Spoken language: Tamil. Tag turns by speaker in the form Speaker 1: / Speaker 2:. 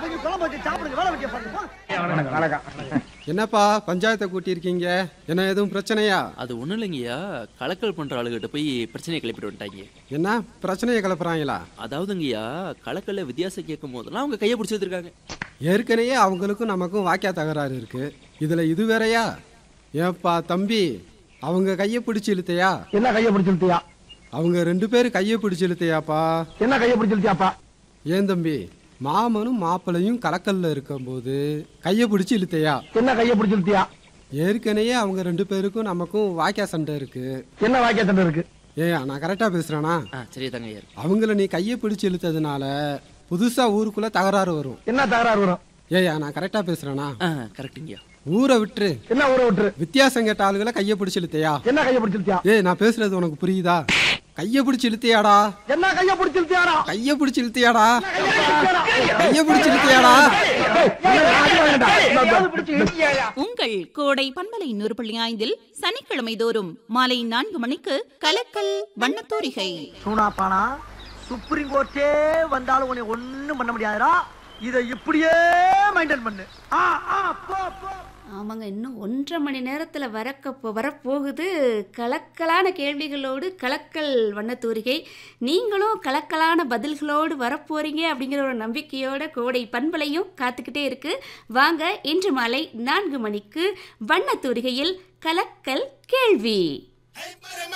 Speaker 1: தூக்கி குழம்பு வச்சு சாப்பிடுங்க வேலை வெட்டிய பாருங்க
Speaker 2: என்னப்பா பஞ்சாயத்தை கூட்டியிருக்கீங்க என்ன எதுவும் பிரச்சனையா
Speaker 3: அது ஒண்ணும் இல்லைங்கய்யா கலக்கல் பண்ற ஆளுகிட்ட போய் பிரச்சனையை கிளப்பிட்டு வந்துட்டாங்க
Speaker 2: என்ன பிரச்சனையை கிளப்புறாங்களா
Speaker 3: அதாவதுங்கய்யா கலக்கல்ல வித்தியாசம் கேட்கும் போதெல்லாம் அவங்க கையை பிடிச்சி வச்சிருக்காங்க
Speaker 2: ஏற்கனவே அவங்களுக்கும் நமக்கும் வாக்கியா தகராறு இருக்கு இதுல இது வேறயா ஏப்பா தம்பி அவங்க கையை பிடிச்சு இழுத்தையா
Speaker 1: என்ன கைய பிடிச்சிருத்தியா
Speaker 2: அவங்க ரெண்டு பேரும் கையை பிடிச்சு இழுத்தையாப்பா
Speaker 1: என்ன கைய பிடிச்சிருத்தியாப்பா
Speaker 2: ஏன் தம்பி மாமனும் மாப்பிளையும் கலக்கல்ல இருக்கும்போது கையை பிடிச்சு இழுத்தையா
Speaker 1: என்ன கைய பிடிச்சிருத்தியா
Speaker 2: ஏற்கனவே அவங்க ரெண்டு பேருக்கும் நமக்கும் வாக்கியா சண்டை இருக்கு
Speaker 1: என்ன வாக்கிய தண்டை இருக்கு
Speaker 2: ஏய் நான் கரெக்டா பேசுறேனா
Speaker 3: ஆ சரி தாங்க ஐயா
Speaker 2: அவங்கள நீ கையை பிடிச்சு இழுத்ததுனால புதுசா ஊருக்குள்ள தகராறு வரும்
Speaker 1: என்ன தகராறு வரும்
Speaker 2: ஏய்யா நான் கரெக்டா பேசுறேனா
Speaker 3: ஆ கரெக்டுங்கய்யா
Speaker 2: ஊரை விட்டுரு
Speaker 1: என்ன ஊரை விட்டுரு
Speaker 2: வித்தியாசம் கேட்ட ஆளுகளை கையை பிடிச்சு இழுத்தையா
Speaker 1: என்ன கைய பிடிச்சிருத்தியா
Speaker 2: ஏய் நான் பேசுறது உனக்கு புரியுதா கையை பிடிச்சு இழுத்தியாடா
Speaker 1: என்ன கைய பிடிச்சிருத்தியாடா
Speaker 2: கையை பிடிச்சு இழுத்தியாடா கையை பிடிச்சு இழுத்தியாடா
Speaker 4: உங்கள் கோடை பண்பலை நூறு புள்ளி ஐந்தில் சனிக்கிழமை தோறும் மாலை நான்கு மணிக்கு கலக்கல் வண்ணத்தூரிகை
Speaker 1: சூனாப்பானா சுப்ரீம் கோர்ட்டே வந்தாலும் உன்னை ஒண்ணும் பண்ண முடியாதுடா இதை இப்படியே மெயின்டைன் பண்ணு ஆ ஆ போ போ
Speaker 5: ஆமாங்க இன்னும் ஒன்றரை மணி நேரத்தில் வரக்க போ- வரப்போகுது கலக்கலான கேள்விகளோடு கலக்கல் வண்ணத்தூரிகை நீங்களும் கலக்கலான பதில்களோடு வரப்போறீங்க அப்படிங்கிற ஒரு நம்பிக்கையோட கோடை பண்பலையும் காத்துக்கிட்டே இருக்கு வாங்க இன்று மாலை நான்கு மணிக்கு வண்ணத்தூரிகையில் கலக்கல் கேள்வி